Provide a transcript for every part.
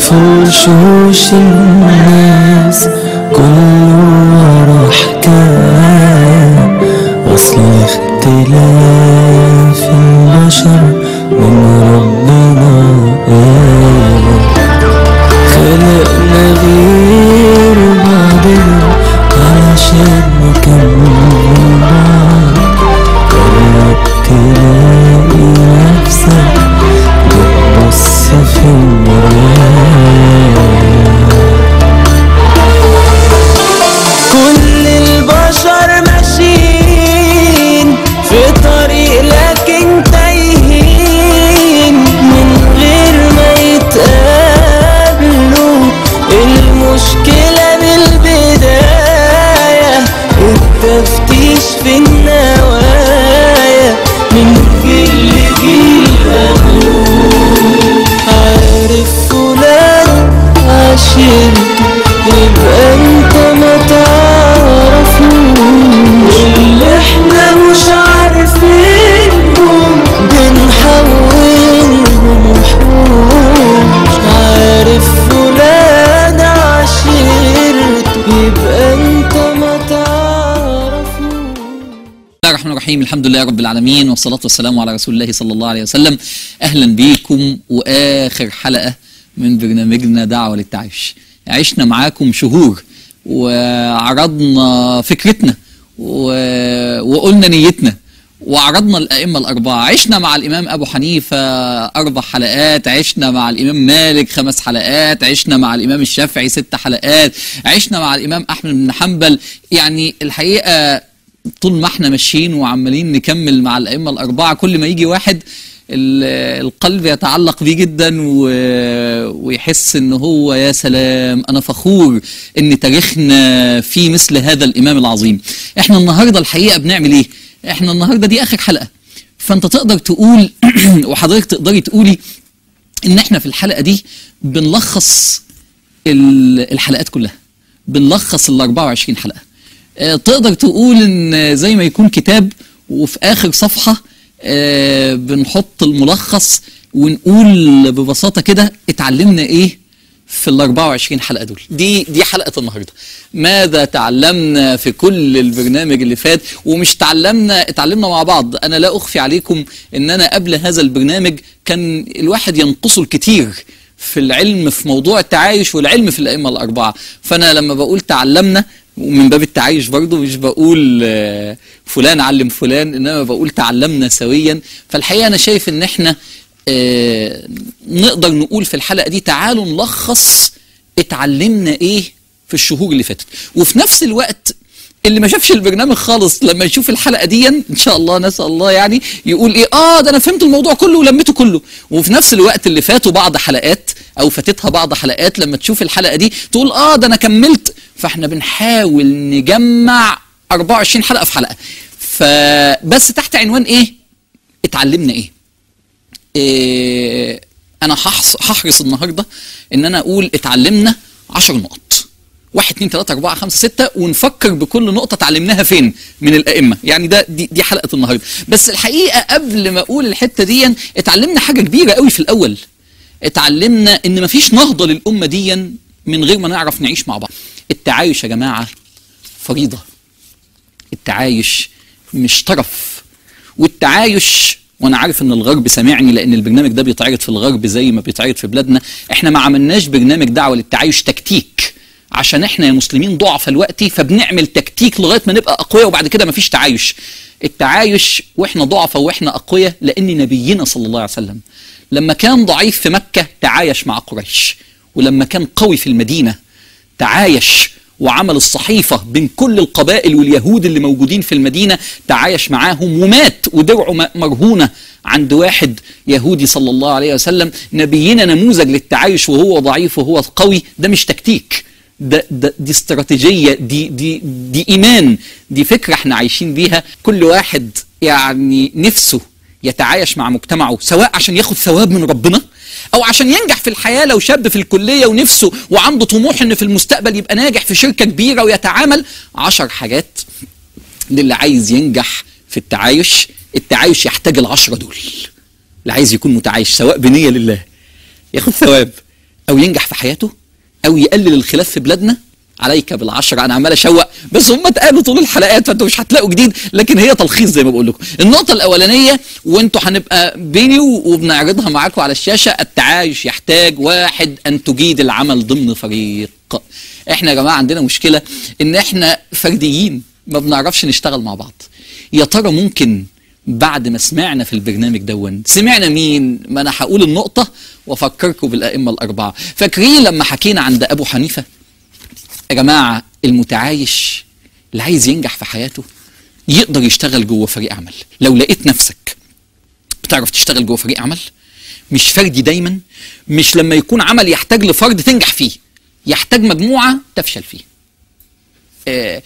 طول شوش الناس كله ورا حكاية أصل اختلاف البشر من ربنا آية خلقنا غير بعضنا علشان نكمل بعض جرب تلاقي نفسك بتبص في المراية كل البشر ماشيين في طريق لكن تايهين من غير ما يتقابلوا المشكلة بالبداية التفتيش في النوايا من كل جيل أقول عارف فلان عشير يبقى انت ما تعرفوش اللي احنا مش عارفينهم بنحولهم وحوش عارف فلان عشيرته يبقى انت ما تعرفوش بسم الله الرحمن الرحيم الحمد لله رب العالمين والصلاة والسلام على رسول الله صلى الله عليه وسلم أهلا بيكم وآخر حلقة من برنامجنا دعوة للتعايش عشنا معاكم شهور وعرضنا فكرتنا و... وقلنا نيتنا وعرضنا الأئمة الأربعة عشنا مع الإمام أبو حنيفة أربع حلقات عشنا مع الإمام مالك خمس حلقات عشنا مع الإمام الشافعي ست حلقات عشنا مع الإمام أحمد بن حنبل يعني الحقيقة طول ما احنا ماشيين وعمالين نكمل مع الأئمة الأربعة كل ما يجي واحد ال- القلب يتعلق بيه جدا و- ويحس ان هو يا سلام انا فخور ان تاريخنا فيه مثل هذا الامام العظيم احنا النهارده الحقيقه بنعمل ايه احنا النهارده دي اخر حلقه فانت تقدر تقول وحضرتك تقدري تقولي ان احنا في الحلقه دي بنلخص ال- الحلقات كلها بنلخص ال 24 حلقه آه، تقدر تقول ان زي ما يكون كتاب وفي اخر صفحه آه، بنحط الملخص ونقول ببساطه كده اتعلمنا ايه في ال 24 حلقه دول دي دي حلقه النهارده ماذا تعلمنا في كل البرنامج اللي فات ومش تعلمنا اتعلمنا مع بعض انا لا اخفي عليكم ان انا قبل هذا البرنامج كان الواحد ينقصه الكثير في العلم في موضوع التعايش والعلم في الائمه الاربعه فانا لما بقول تعلمنا ومن باب التعايش برضه مش بقول آه، فلان علم فلان انما بقول تعلمنا سويا فالحقيقه انا شايف ان احنا آه، نقدر نقول في الحلقه دي تعالوا نلخص اتعلمنا ايه في الشهور اللي فاتت وفي نفس الوقت اللي ما شافش البرنامج خالص لما يشوف الحلقه دي ان شاء الله نسال الله يعني يقول ايه اه ده انا فهمت الموضوع كله ولميته كله وفي نفس الوقت اللي فاتوا بعض حلقات او فاتتها بعض حلقات لما تشوف الحلقه دي تقول اه ده انا كملت فاحنا بنحاول نجمع 24 حلقه في حلقه فبس تحت عنوان ايه اتعلمنا ايه إيه انا هحص- هحرص النهارده ان انا اقول اتعلمنا 10 نقط واحد اتنين تلاته اربعه خمسه سته ونفكر بكل نقطه اتعلمناها فين من الائمه يعني ده دي, دي حلقه النهارده بس الحقيقه قبل ما اقول الحته دي اتعلمنا حاجه كبيره قوي في الاول اتعلمنا ان مفيش نهضه للامه دي من غير ما نعرف نعيش مع بعض التعايش يا جماعه فريضه التعايش مش طرف والتعايش وانا عارف ان الغرب سامعني لان البرنامج ده بيتعرض في الغرب زي ما بيتعرض في بلادنا احنا ما عملناش برنامج دعوه للتعايش تكتيك عشان احنا يا مسلمين ضعف دلوقتي فبنعمل تكتيك لغايه ما نبقى اقوياء وبعد كده مفيش تعايش التعايش واحنا ضعفاء واحنا اقوياء لان نبينا صلى الله عليه وسلم لما كان ضعيف في مكه تعايش مع قريش ولما كان قوي في المدينه تعايش وعمل الصحيفة بين كل القبائل واليهود اللي موجودين في المدينة تعايش معاهم ومات ودرعه م- مرهونة عند واحد يهودي صلى الله عليه وسلم نبينا نموذج للتعايش وهو ضعيف وهو قوي ده مش تكتيك ده, ده دي استراتيجية دي, دي, دي إيمان دي فكرة احنا عايشين بيها كل واحد يعني نفسه يتعايش مع مجتمعه سواء عشان ياخد ثواب من ربنا او عشان ينجح في الحياه لو شاب في الكليه ونفسه وعنده طموح ان في المستقبل يبقى ناجح في شركه كبيره ويتعامل عشر حاجات للي عايز ينجح في التعايش التعايش يحتاج العشرة دول اللي عايز يكون متعايش سواء بنية لله ياخد ثواب او ينجح في حياته او يقلل الخلاف في بلادنا عليك بالعشرة انا عمال اشوق بس هم اتقالوا طول الحلقات فانتوا مش هتلاقوا جديد لكن هي تلخيص زي ما بقول لكم النقطه الاولانيه وانتوا هنبقى بيني وبنعرضها معاكم على الشاشه التعايش يحتاج واحد ان تجيد العمل ضمن فريق احنا يا جماعه عندنا مشكله ان احنا فرديين ما بنعرفش نشتغل مع بعض يا ترى ممكن بعد ما سمعنا في البرنامج دون سمعنا مين ما انا هقول النقطه وافكركم بالائمه الاربعه فاكرين لما حكينا عند ابو حنيفه يا جماعه المتعايش اللي عايز ينجح في حياته يقدر يشتغل جوه فريق عمل لو لقيت نفسك بتعرف تشتغل جوه فريق عمل مش فردي دايما مش لما يكون عمل يحتاج لفرد تنجح فيه يحتاج مجموعه تفشل فيه آه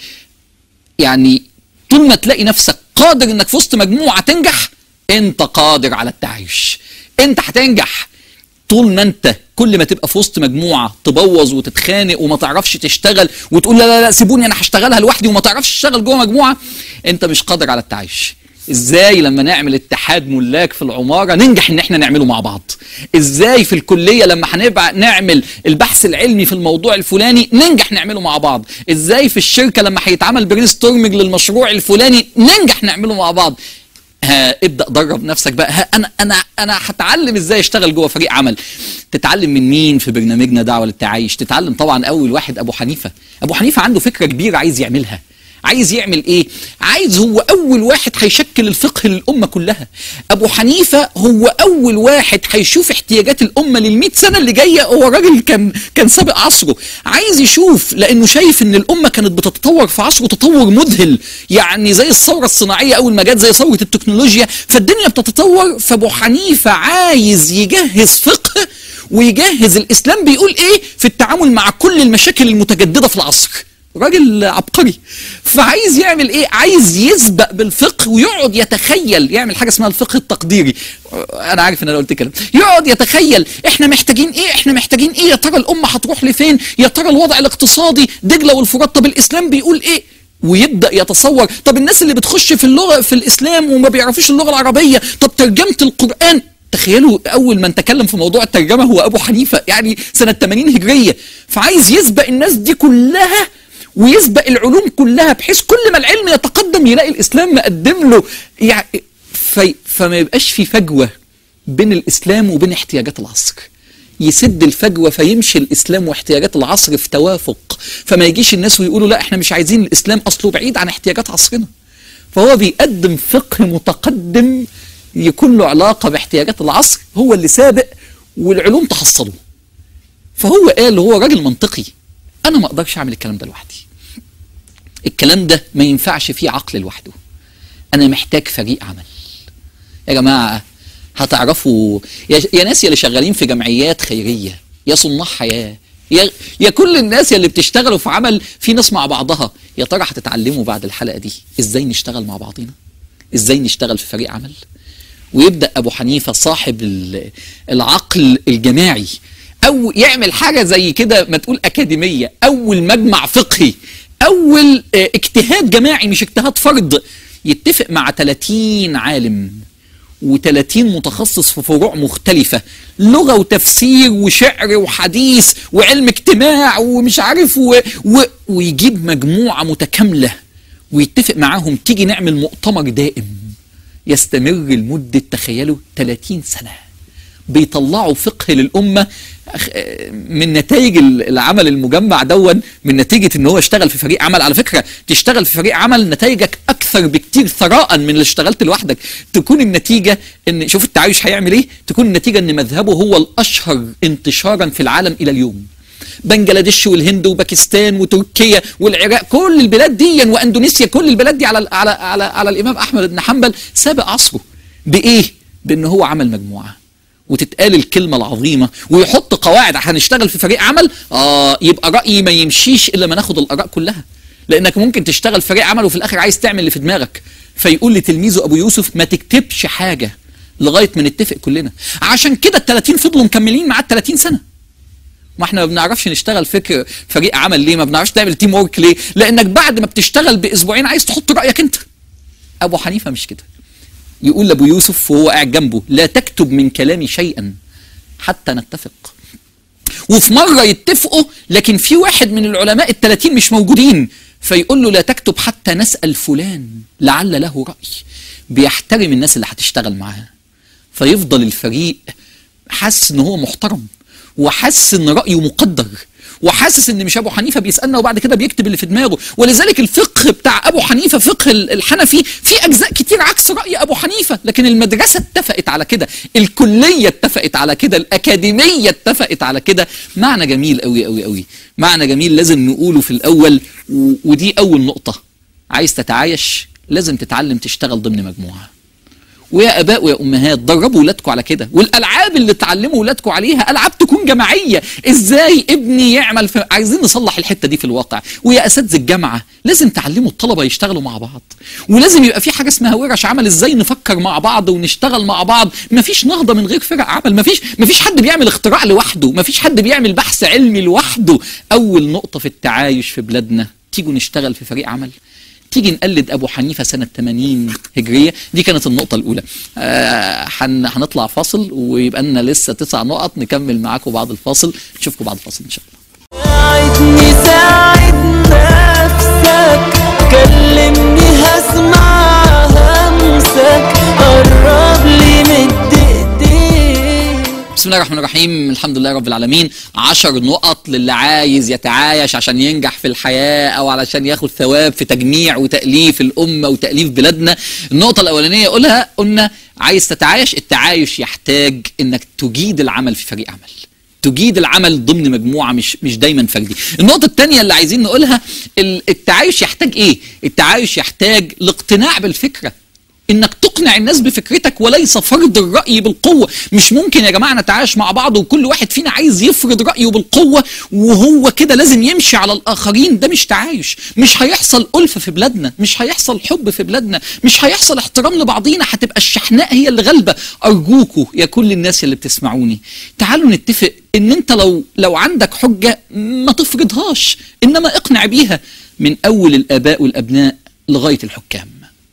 يعني طول ما تلاقي نفسك قادر انك في وسط مجموعه تنجح انت قادر على التعايش انت هتنجح طول ما انت كل ما تبقى في وسط مجموعه تبوظ وتتخانق وما تعرفش تشتغل وتقول لا لا لا سيبوني انا هشتغلها لوحدي وما تعرفش تشتغل جوه مجموعه انت مش قادر على التعايش ازاي لما نعمل اتحاد ملاك في العماره ننجح ان احنا نعمله مع بعض ازاي في الكليه لما هنبقى نعمل البحث العلمي في الموضوع الفلاني ننجح نعمله مع بعض ازاي في الشركه لما هيتعمل برين ستورمنج للمشروع الفلاني ننجح نعمله مع بعض ها ابدا درب نفسك بقى ها انا انا انا هتعلم ازاي اشتغل جوه فريق عمل تتعلم من مين في برنامجنا دعوه للتعايش تتعلم طبعا اول واحد ابو حنيفه ابو حنيفه عنده فكره كبيره عايز يعملها عايز يعمل ايه عايز هو اول واحد هيشكل الفقه للامه كلها ابو حنيفه هو اول واحد هيشوف احتياجات الامه لل سنه اللي جايه هو راجل كان كان سابق عصره عايز يشوف لانه شايف ان الامه كانت بتتطور في عصره تطور مذهل يعني زي الثوره الصناعيه اول ما جت زي ثوره التكنولوجيا فالدنيا بتتطور فابو حنيفه عايز يجهز فقه ويجهز الاسلام بيقول ايه في التعامل مع كل المشاكل المتجدده في العصر راجل عبقري فعايز يعمل ايه عايز يسبق بالفقه ويقعد يتخيل يعمل حاجه اسمها الفقه التقديري انا عارف ان انا قلت كلام يقعد يتخيل احنا محتاجين ايه احنا محتاجين ايه يا ترى الامه هتروح لفين يا ترى الوضع الاقتصادي دجله والفرات طب الاسلام بيقول ايه ويبدا يتصور طب الناس اللي بتخش في اللغه في الاسلام وما بيعرفوش اللغه العربيه طب ترجمه القران تخيلوا اول من تكلم في موضوع الترجمه هو ابو حنيفه يعني سنه 80 هجريه فعايز يسبق الناس دي كلها ويسبق العلوم كلها بحيث كل ما العلم يتقدم يلاقي الاسلام مقدم له يعني في فما يبقاش في فجوه بين الاسلام وبين احتياجات العصر يسد الفجوه فيمشي الاسلام واحتياجات العصر في توافق فما يجيش الناس ويقولوا لا احنا مش عايزين الاسلام اصله بعيد عن احتياجات عصرنا فهو بيقدم فقه متقدم يكون له علاقه باحتياجات العصر هو اللي سابق والعلوم تحصله فهو قال هو راجل منطقي انا ما اقدرش اعمل الكلام ده لوحدي الكلام ده ما ينفعش فيه عقل لوحده انا محتاج فريق عمل يا جماعه هتعرفوا يا, يا ناس يا اللي شغالين في جمعيات خيريه يا صناع حياه يا, يا كل الناس اللي بتشتغلوا في عمل في ناس مع بعضها يا ترى هتتعلموا بعد الحلقه دي ازاي نشتغل مع بعضينا ازاي نشتغل في فريق عمل ويبدا ابو حنيفه صاحب العقل الجماعي او يعمل حاجه زي كده ما تقول اكاديميه اول مجمع فقهي اول اجتهاد جماعي مش اجتهاد فرد يتفق مع 30 عالم و30 متخصص في فروع مختلفة لغة وتفسير وشعر وحديث وعلم اجتماع ومش عارف و... و... ويجيب مجموعة متكاملة ويتفق معاهم تيجي نعمل مؤتمر دائم يستمر لمدة تخيلوا 30 سنة بيطلعوا فقه للأمة من نتائج العمل المجمع دون من نتيجة ان هو اشتغل في فريق عمل على فكرة تشتغل في فريق عمل نتائجك اكثر بكتير ثراء من اللي اشتغلت لوحدك تكون النتيجة ان شوف التعايش هيعمل ايه تكون النتيجة ان مذهبه هو الاشهر انتشارا في العالم الى اليوم بنجلاديش والهند وباكستان وتركيا والعراق كل البلاد دي واندونيسيا كل البلاد دي على على على, على الامام احمد بن حنبل سابق عصره بايه بان هو عمل مجموعه وتتقال الكلمة العظيمة ويحط قواعد هنشتغل في فريق عمل اه يبقى رأيي ما يمشيش إلا ما ناخد الآراء كلها لأنك ممكن تشتغل فريق عمل وفي الآخر عايز تعمل اللي في دماغك فيقول لتلميذه أبو يوسف ما تكتبش حاجة لغاية ما نتفق كلنا عشان كده ال 30 فضلوا مكملين معاه ال 30 سنة ما احنا ما بنعرفش نشتغل فكر فريق عمل ليه ما بنعرفش تعمل تيم ورك ليه لانك بعد ما بتشتغل باسبوعين عايز تحط رايك انت ابو حنيفه مش كده يقول لابو يوسف وهو قاعد جنبه لا تكتب من كلامي شيئا حتى نتفق وفي مره يتفقوا لكن في واحد من العلماء الثلاثين مش موجودين فيقول له لا تكتب حتى نسال فلان لعل له راي بيحترم الناس اللي هتشتغل معاه فيفضل الفريق حاسس ان هو محترم وحاسس ان رايه مقدر وحاسس ان مش ابو حنيفه بيسالنا وبعد كده بيكتب اللي في دماغه ولذلك الفقه بتاع ابو حنيفه فقه ال- الحنفي في اجزاء كتير عكس راي ابو حنيفه لكن المدرسه اتفقت على كده الكليه اتفقت على كده الاكاديميه اتفقت على كده معنى جميل قوي قوي قوي معنى جميل لازم نقوله في الاول و- ودي اول نقطه عايز تتعايش لازم تتعلم تشتغل ضمن مجموعه ويا اباء ويا امهات دربوا ولادكم على كده والالعاب اللي تعلموا ولادكم عليها العاب تكون جماعيه ازاي ابني يعمل في عايزين نصلح الحته دي في الواقع ويا اساتذه الجامعه لازم تعلموا الطلبه يشتغلوا مع بعض ولازم يبقى في حاجه اسمها ورش عمل ازاي نفكر مع بعض ونشتغل مع بعض مفيش نهضه من غير فرق عمل مفيش مفيش حد بيعمل اختراع لوحده مفيش حد بيعمل بحث علمي لوحده اول نقطه في التعايش في بلادنا تيجوا نشتغل في فريق عمل تيجي نقلد ابو حنيفه سنه 80 هجريه دي كانت النقطه الاولى آه، هن هنطلع فاصل ويبقى لنا لسه تسع نقط نكمل معاكم بعد الفاصل نشوفكم بعد الفاصل ان شاء الله ساعدني ساعد نفسك كلمني هسمع همسك قرب لي مد ايديك بسم الله الرحمن الرحيم الحمد لله رب العالمين عشر نقط للي عايز يتعايش عشان ينجح في الحياة أو علشان ياخد ثواب في تجميع وتأليف الأمة وتأليف بلادنا النقطة الأولانية قولها قلنا عايز تتعايش التعايش يحتاج إنك تجيد العمل في فريق عمل تجيد العمل ضمن مجموعة مش مش دايما فردي النقطة الثانية اللي عايزين نقولها ال- التعايش يحتاج ايه التعايش يحتاج الاقتناع بالفكرة انك تقنع الناس بفكرتك وليس فرض الراي بالقوه مش ممكن يا جماعه نتعايش مع بعض وكل واحد فينا عايز يفرض رايه بالقوه وهو كده لازم يمشي على الاخرين ده مش تعايش مش هيحصل الفه في بلادنا مش هيحصل حب في بلادنا مش هيحصل احترام لبعضينا هتبقى الشحناء هي اللي غالبه ارجوكوا يا كل الناس اللي بتسمعوني تعالوا نتفق ان انت لو لو عندك حجه ما تفرضهاش انما اقنع بيها من اول الاباء والابناء لغايه الحكام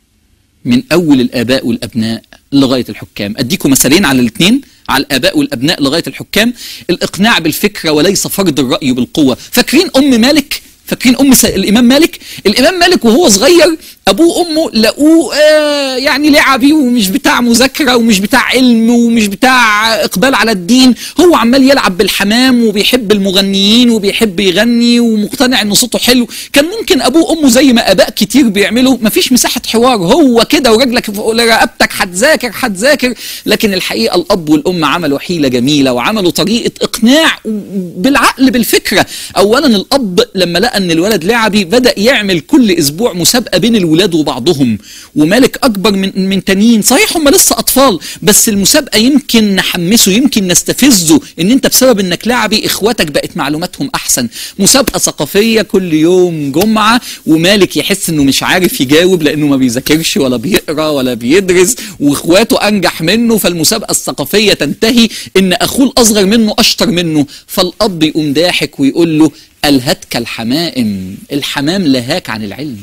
من اول الاباء والابناء لغايه الحكام اديكم مثالين على الاثنين على الاباء والابناء لغايه الحكام الاقناع بالفكره وليس فرض الراي بالقوه فاكرين ام مالك فاكرين ام س... الامام مالك الامام مالك وهو صغير ابوه وامه لقوه آه يعني لعبي ومش بتاع مذاكره ومش بتاع علم ومش بتاع اقبال على الدين هو عمال يلعب بالحمام وبيحب المغنيين وبيحب يغني ومقتنع ان صوته حلو كان ممكن ابوه وامه زي ما اباء كتير بيعملوا مفيش مساحه حوار هو كده ورجلك فوق رقبتك هتذاكر هتذاكر لكن الحقيقه الاب والام عملوا حيله جميله وعملوا طريقه اقناع بالعقل بالفكره اولا الاب لما لقى ان الولد لعبي بدا يعمل كل اسبوع مسابقه بين الولاد وبعضهم ومالك اكبر من من تانيين صحيح هم لسه اطفال بس المسابقه يمكن نحمسه يمكن نستفزه ان انت بسبب انك لعبي اخواتك بقت معلوماتهم احسن مسابقه ثقافيه كل يوم جمعه ومالك يحس انه مش عارف يجاوب لانه ما بيذاكرش ولا بيقرا ولا بيدرس واخواته انجح منه فالمسابقه الثقافيه تنتهي ان اخوه الاصغر منه اشطر منه فالاب يقوم ضاحك ويقول له الهتك الحمائم الحمام لهاك عن العلم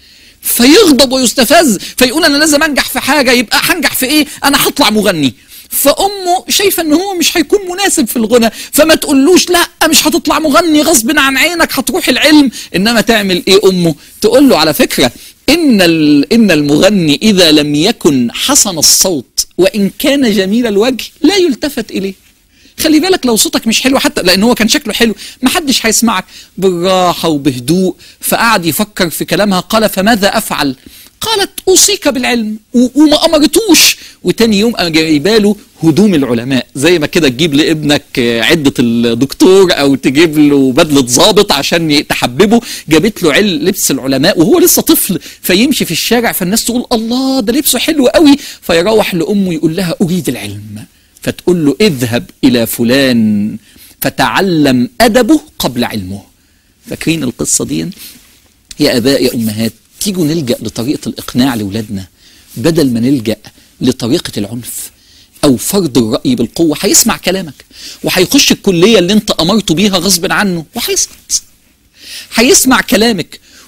فيغضب ويستفز فيقول انا لازم انجح في حاجه يبقى هنجح في ايه انا هطلع مغني فامه شايفه ان هو مش هيكون مناسب في الغنى فما تقولوش لا مش هتطلع مغني غصب عن عينك هتروح العلم انما تعمل ايه امه تقول له على فكره ان ال- ان المغني اذا لم يكن حسن الصوت وان كان جميل الوجه لا يلتفت اليه خلي بالك لو صوتك مش حلو حتى لان هو كان شكله حلو محدش هيسمعك بالراحه وبهدوء فقعد يفكر في كلامها قال فماذا افعل قالت اوصيك بالعلم و- وما امرتوش وتاني يوم قام جايباله هدوم العلماء زي ما كده تجيب لابنك آه، عده الدكتور او تجيب له بدله ضابط عشان ي- تحببه جابت له عل لبس العلماء وهو لسه طفل فيمشي في الشارع فالناس تقول الله ده لبسه حلو قوي فيروح لامه يقول لها اريد العلم فتقول له اذهب الى فلان فتعلم ادبه قبل علمه فاكرين القصه دي يا اباء يا امهات تيجوا نلجا لطريقه الاقناع لاولادنا بدل ما نلجا لطريقه العنف او فرض الراي بالقوه هيسمع كلامك وهيخش الكليه اللي انت امرته بيها غصب عنه وهيسقط هيسمع كلامك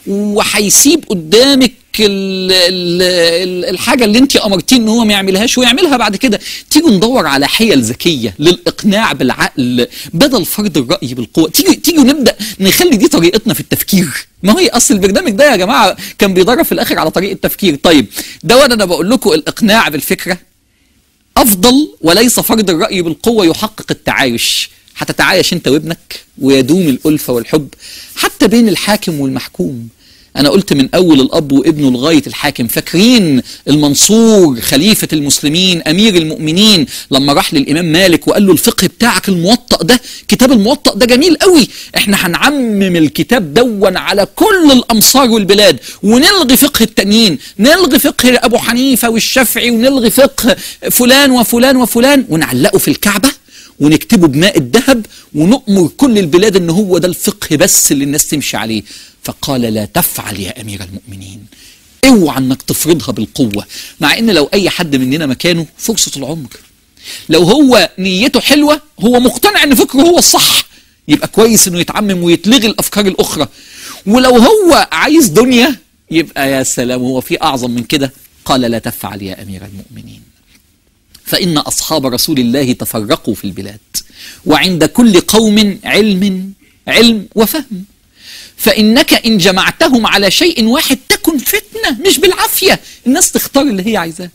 وهيسيب قدامك ال ال ال الحاجة اللي انت امرتيه ان هو ما يعملهاش ويعملها بعد كده تيجوا ندور على حيل ذكية للاقناع بالعقل بدل فرض الرأي بالقوة تيجي تيجوا نبدأ نخلي دي طريقتنا في التفكير ما هي اصل البرنامج ده يا جماعة كان بيدرب في الاخر على طريقة تفكير طيب ده وانا انا بقول لكم الاقناع بالفكرة افضل وليس فرض الرأي بالقوة يحقق التعايش هتتعايش انت وابنك ويدوم الألفة والحب حتى بين الحاكم والمحكوم أنا قلت من أول الأب وابنه لغاية الحاكم فاكرين المنصور خليفة المسلمين أمير المؤمنين لما راح للإمام مالك وقال له الفقه بتاعك الموطأ ده كتاب الموطأ ده جميل قوي احنا هنعمم الكتاب دون على كل الأمصار والبلاد ونلغي فقه التانيين نلغي فقه أبو حنيفة والشافعي ونلغي فقه فلان وفلان وفلان ونعلقه في الكعبة ونكتبه بماء الذهب ونؤمر كل البلاد ان هو ده الفقه بس اللي الناس تمشي عليه فقال لا تفعل يا امير المؤمنين اوعى انك تفرضها بالقوه مع ان لو اي حد مننا مكانه فرصه العمر لو هو نيته حلوه هو مقتنع ان فكره هو الصح يبقى كويس انه يتعمم ويتلغي الافكار الاخرى ولو هو عايز دنيا يبقى يا سلام هو في اعظم من كده قال لا تفعل يا امير المؤمنين فإن أصحاب رسول الله تفرقوا في البلاد وعند كل قوم علم علم وفهم فإنك إن جمعتهم على شيء واحد تكن فتنة مش بالعافية الناس تختار اللي هي عايزاه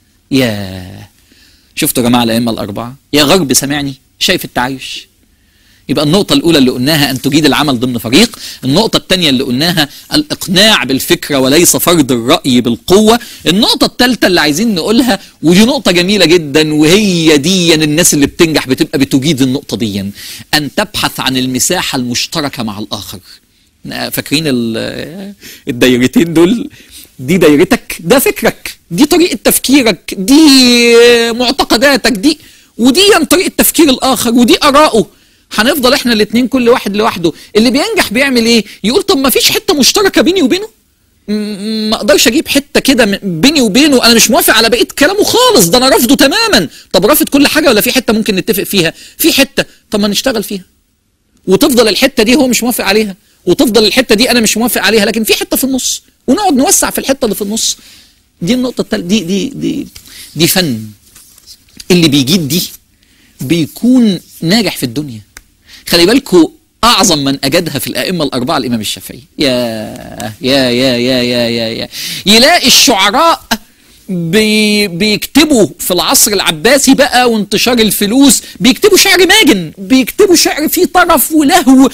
يا شفتوا يا جماعة الأئمة الأربعة يا غرب سمعني شايف التعايش يبقى النقطة الأولى اللي قلناها أن تجيد العمل ضمن فريق النقطة الثانية اللي قلناها الإقناع بالفكرة وليس فرض الرأي بالقوة النقطة الثالثة اللي عايزين نقولها ودي نقطة جميلة جدا وهي دي الناس اللي بتنجح بتبقى بتجيد النقطة دي أن تبحث عن المساحة المشتركة مع الآخر فاكرين الدايرتين دول دي دايرتك ده فكرك دي طريقة تفكيرك دي معتقداتك دي ودي طريقة تفكير الآخر ودي آراءه هنفضل احنا الاثنين كل واحد لوحده اللي بينجح بيعمل ايه يقول طب ما فيش حته مشتركه بيني وبينه ما اقدرش اجيب حته كده بيني وبينه انا مش موافق على بقيه كلامه خالص ده انا رافضه تماما طب رافض كل حاجه ولا في حته ممكن نتفق فيها في حته طب ما نشتغل فيها وتفضل الحته دي هو مش موافق عليها وتفضل الحته دي انا مش موافق عليها لكن في حته في النص ونقعد نوسع في الحته اللي في النص دي النقطه التالتة دي دي دي دي فن اللي بيجيد دي بيكون ناجح في الدنيا خلي بالكوا اعظم من اجدها في الائمه الاربعه الامام الشافعي يا يا يا يا يا يا, يا. يلاقي الشعراء بي بيكتبوا في العصر العباسي بقى وانتشار الفلوس بيكتبوا شعر ماجن بيكتبوا شعر فيه طرف ولهو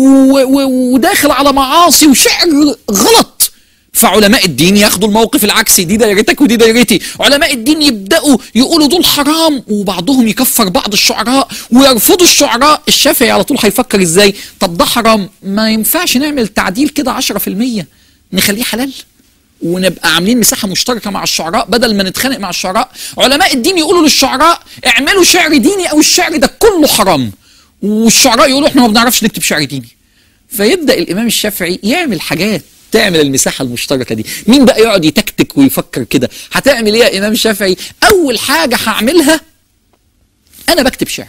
وداخل على معاصي وشعر غلط فعلماء الدين ياخدوا الموقف العكسي دي دايرتك ودي دايرتي علماء الدين يبداوا يقولوا دول حرام وبعضهم يكفر بعض الشعراء ويرفضوا الشعراء الشافعي على طول هيفكر ازاي طب ده حرام ما ينفعش نعمل تعديل كده 10% نخليه حلال ونبقى عاملين مساحة مشتركة مع الشعراء بدل ما نتخانق مع الشعراء علماء الدين يقولوا للشعراء اعملوا شعر ديني او الشعر ده كله حرام والشعراء يقولوا احنا ما بنعرفش نكتب شعر ديني فيبدأ الإمام الشافعي يعمل حاجات تعمل المساحة المشتركة دي مين بقى يقعد يتكتك ويفكر كده هتعمل ايه يا امام الشافعي اول حاجة هعملها انا بكتب شعر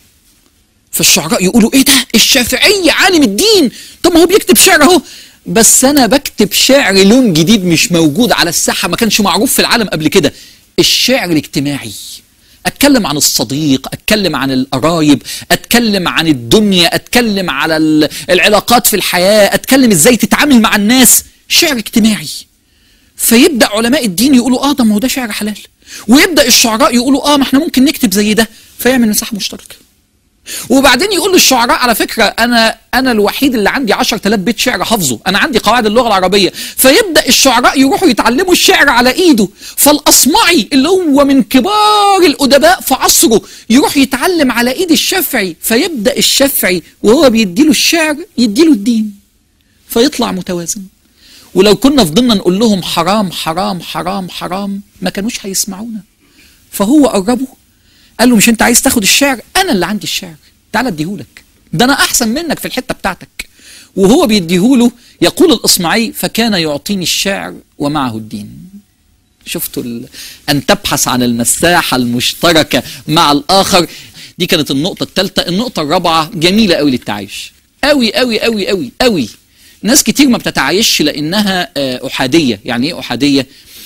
فالشعراء يقولوا ايه ده الشافعي عالم الدين طب ما هو بيكتب شعر اهو بس انا بكتب شعر لون جديد مش موجود على الساحة ما كانش معروف في العالم قبل كده الشعر الاجتماعي اتكلم عن الصديق اتكلم عن القرايب اتكلم عن الدنيا اتكلم على العلاقات في الحياة اتكلم ازاي تتعامل مع الناس شعر اجتماعي فيبدأ علماء الدين يقولوا اه ده ما هو ده شعر حلال ويبدأ الشعراء يقولوا اه ما احنا ممكن نكتب زي ده فيعمل مساحة مشتركة وبعدين يقول للشعراء على فكرة أنا أنا الوحيد اللي عندي 10000 بيت شعر حافظه أنا عندي قواعد اللغة العربية فيبدأ الشعراء يروحوا يتعلموا الشعر على إيده فالأصمعي اللي هو من كبار الأدباء في عصره يروح يتعلم على إيد الشافعي فيبدأ الشافعي وهو بيديله الشعر يديله الدين فيطلع متوازن ولو كنا فضلنا نقول لهم حرام حرام حرام حرام ما كانوش هيسمعونا فهو قربه قال له مش انت عايز تاخد الشعر انا اللي عندي الشعر تعال اديهولك ده انا احسن منك في الحته بتاعتك وهو بيديهوله يقول الاصمعي فكان يعطيني الشعر ومعه الدين شفتوا ال... ان تبحث عن المساحه المشتركه مع الاخر دي كانت النقطه الثالثه النقطه الرابعه جميله قوي للتعايش قوي قوي قوي قوي قوي ناس كتير ما بتتعايشش لانها آه، احاديه يعني ايه احاديه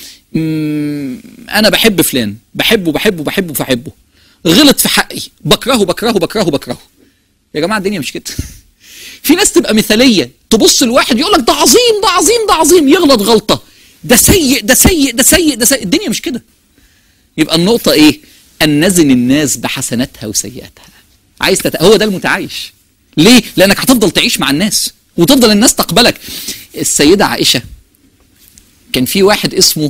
مم، انا بحب فلان بحبه بحبه بحبه فحبه غلط في حقي بكرهه بكرهه بكرهه بكرهه يا جماعه الدنيا مش كده في ناس تبقى مثاليه تبص لواحد يقول لك ده عظيم ده عظيم ده عظيم يغلط غلطه ده سيء ده سيء ده سيء ده سيء الدنيا مش كده يبقى النقطه ايه ان نزن الناس بحسناتها وسيئاتها عايز تت... هو ده المتعايش ليه لانك هتفضل تعيش مع الناس وتفضل الناس تقبلك السيده عائشه كان في واحد اسمه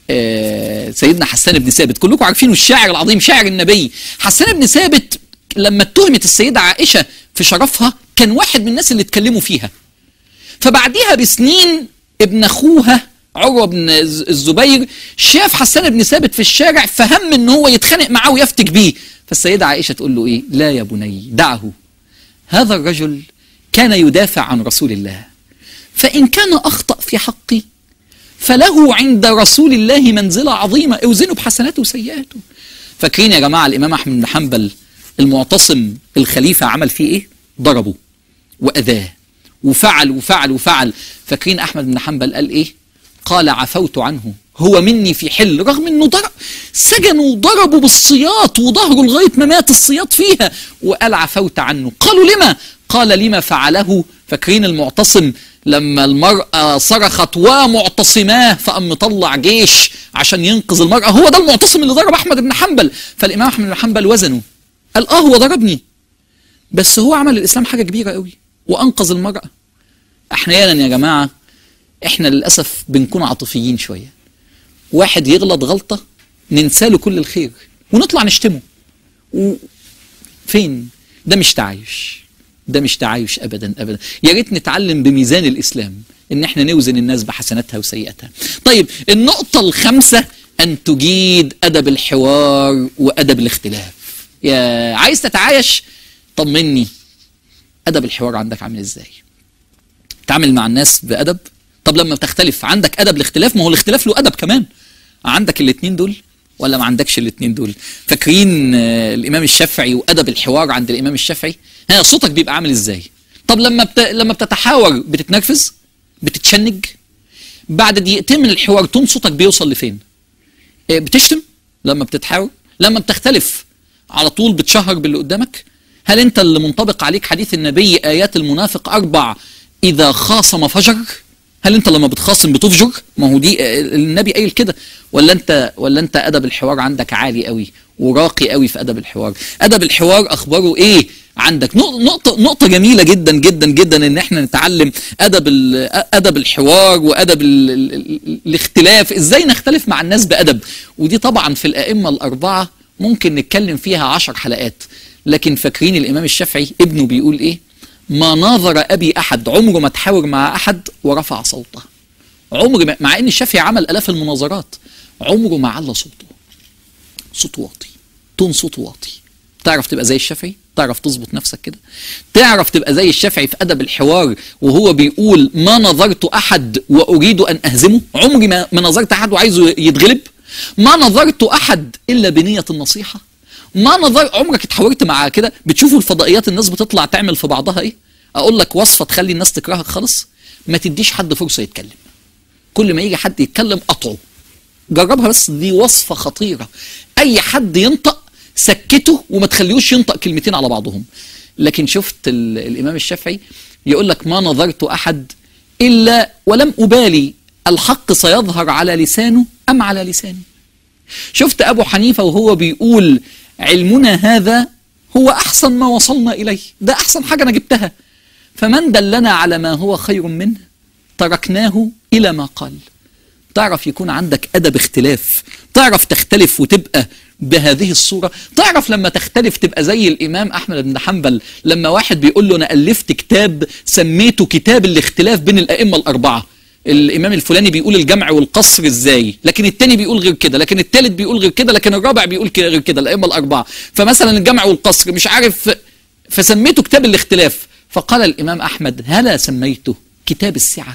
آه، سيدنا حسان بن ثابت كلكم عارفينه الشاعر العظيم شاعر النبي حسان بن ثابت لما اتهمت السيدة عائشة في شرفها كان واحد من الناس اللي اتكلموا فيها فبعديها بسنين ابن اخوها عروة بن الز- الزبير شاف حسان بن ثابت في الشارع فهم ان هو يتخانق معاه ويفتك بيه فالسيدة عائشة تقول له ايه لا يا بني دعه هذا الرجل كان يدافع عن رسول الله فإن كان أخطأ في حقي فله عند رسول الله منزلة عظيمة اوزنوا بحسناته وسيئاته فاكرين يا جماعة الإمام أحمد بن حنبل المعتصم الخليفة عمل فيه إيه ضربه وأذاه وفعل وفعل وفعل فاكرين أحمد بن حنبل قال إيه قال عفوت عنه هو مني في حل رغم انه ضرب سجنوا وضربوا بالسياط وظهروا لغايه ما مات السياط فيها وقال عفوت عنه قالوا لما قال لما فعله فاكرين المعتصم لما المرأة صرخت ومعتصماه فقام مطلع جيش عشان ينقذ المرأة هو ده المعتصم اللي ضرب أحمد بن حنبل فالإمام أحمد بن حنبل وزنه قال آه هو ضربني بس هو عمل الإسلام حاجة كبيرة قوي وأنقذ المرأة أحيانا يا جماعة إحنا للأسف بنكون عاطفيين شوية واحد يغلط غلطة ننسى له كل الخير ونطلع نشتمه و... فين ده مش تعايش ده مش تعايش ابدا ابدا يا ريت نتعلم بميزان الاسلام ان احنا نوزن الناس بحسناتها وسيئاتها طيب النقطه الخامسه ان تجيد ادب الحوار وادب الاختلاف يا عايز تتعايش طمني ادب الحوار عندك عامل ازاي تعامل مع الناس بادب طب لما بتختلف عندك ادب الاختلاف ما هو الاختلاف له ادب كمان عندك الاثنين دول ولا ما عندكش الاثنين دول فاكرين آه، الامام الشافعي وادب الحوار عند الامام الشافعي ها صوتك بيبقى عامل ازاي طب لما بت... لما بتتحاور بتتنرفز بتتشنج بعد دقيقتين من الحوار تون صوتك بيوصل لفين آه، بتشتم لما بتتحاور لما بتختلف على طول بتشهر باللي قدامك هل انت اللي منطبق عليك حديث النبي ايات المنافق اربع اذا خاصم فجر هل انت لما بتخاصم بتفجر ما هو دي آه، النبي قايل كده ولا انت ولا انت ادب الحوار عندك عالي قوي وراقي قوي في ادب الحوار ادب الحوار اخباره ايه عندك نق- نقطة نقطة جميلة جدا جدا جدا ان احنا نتعلم ادب ال- ادب الحوار وادب ال ال ال الاختلاف ازاي نختلف مع الناس بادب ودي طبعا في الائمة الاربعة ممكن نتكلم فيها عشر حلقات لكن فاكرين الامام الشافعي ابنه بيقول ايه ما ناظر ابي احد عمره ما تحاور مع احد ورفع صوته عمر ما مع ان الشافعي عمل الاف المناظرات عمره ما على صوته صوت واطي تون صوت واطي تعرف تبقى زي الشافعي تعرف تظبط نفسك كده تعرف تبقى زي الشافعي في ادب الحوار وهو بيقول ما نظرت احد واريد ان اهزمه عمري ما ما نظرت احد وعايزه يتغلب ما نظرت احد الا بنيه النصيحه ما نظر عمرك اتحاورت مع كده بتشوفوا الفضائيات الناس بتطلع تعمل في بعضها ايه اقول لك وصفه تخلي الناس تكرهك خالص ما تديش حد فرصه يتكلم كل ما يجي حد يتكلم قطعه جربها بس دي وصفة خطيرة أي حد ينطق سكته وما تخليهوش ينطق كلمتين على بعضهم لكن شفت ال- الإمام الشافعي يقول لك ما نظرت أحد إلا ولم أبالي الحق سيظهر على لسانه أم على لساني شفت أبو حنيفة وهو بيقول علمنا هذا هو أحسن ما وصلنا إليه ده أحسن حاجة أنا جبتها فمن دلنا على ما هو خير منه تركناه إلى ما قال تعرف يكون عندك أدب اختلاف تعرف تختلف وتبقى بهذه الصورة تعرف لما تختلف تبقى زي الإمام أحمد بن حنبل لما واحد بيقول له أنا ألفت كتاب سميته كتاب الاختلاف بين الأئمة الأربعة الإمام الفلاني بيقول الجمع والقصر إزاي لكن التاني بيقول غير كده لكن التالت بيقول غير كده لكن الرابع بيقول كده غير كده الأئمة الأربعة فمثلا الجمع والقصر مش عارف فسميته كتاب الاختلاف فقال الإمام أحمد هلا سميته كتاب السعة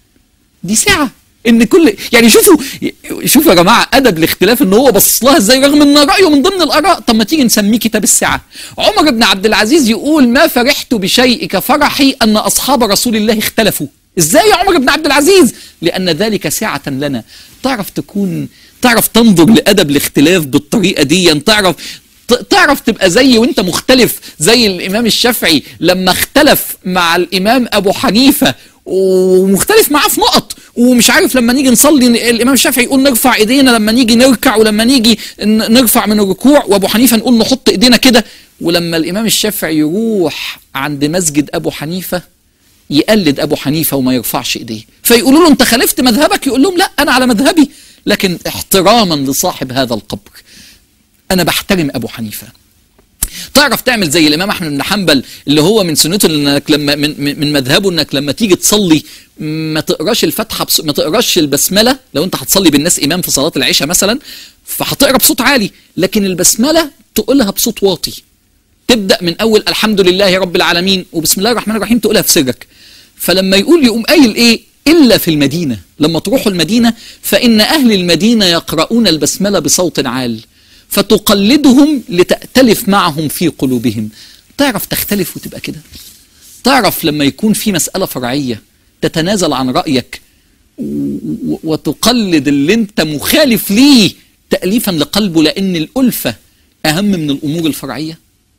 دي سعة ان كل يعني شوفوا شوفوا يا جماعه ادب الاختلاف ان هو بص لها ازاي رغم ان رايه من ضمن الاراء طب ما تيجي نسميه كتاب السعه عمر بن عبد العزيز يقول ما فرحت بشيء كفرحي ان اصحاب رسول الله اختلفوا ازاي يا عمر بن عبد العزيز لان ذلك سعه لنا تعرف تكون تعرف تنظر لادب الاختلاف بالطريقه دي تعرف ت- تعرف تبقى زي وانت مختلف زي الامام الشافعي لما اختلف مع الامام ابو حنيفه ومختلف معاه في نقط ومش عارف لما نيجي نصلي الامام الشافعي يقول نرفع ايدينا لما نيجي نركع ولما نيجي ن- نرفع من الركوع وابو حنيفه نقول نحط ايدينا كده ولما الامام الشافعي يروح عند مسجد ابو حنيفه يقلد ابو حنيفه وما يرفعش ايديه فيقولوا له انت خالفت مذهبك يقول لهم لا انا على مذهبي لكن احتراما لصاحب هذا القبر انا بحترم ابو حنيفه تعرف تعمل زي الامام احمد بن حنبل اللي هو من سنته انك لما من, من من مذهبه انك لما تيجي تصلي ما تقراش الفاتحه بص... ما تقراش البسمله لو انت هتصلي بالناس امام في صلاه العشاء مثلا فهتقرا بصوت عالي لكن البسمله تقولها بصوت واطي تبدا من اول الحمد لله رب العالمين وبسم الله الرحمن الرحيم تقولها في سرك فلما يقول يقوم قايل ايه الا في المدينه لما تروحوا المدينه فان اهل المدينه يقرؤون البسمله بصوت عال فتقلدهم لتأتلف معهم في قلوبهم تعرف تختلف وتبقى كده تعرف لما يكون في مسألة فرعية تتنازل عن رأيك و- وتقلد اللي انت مخالف ليه تأليفا لقلبه لأن الألفة أهم من الأمور الفرعية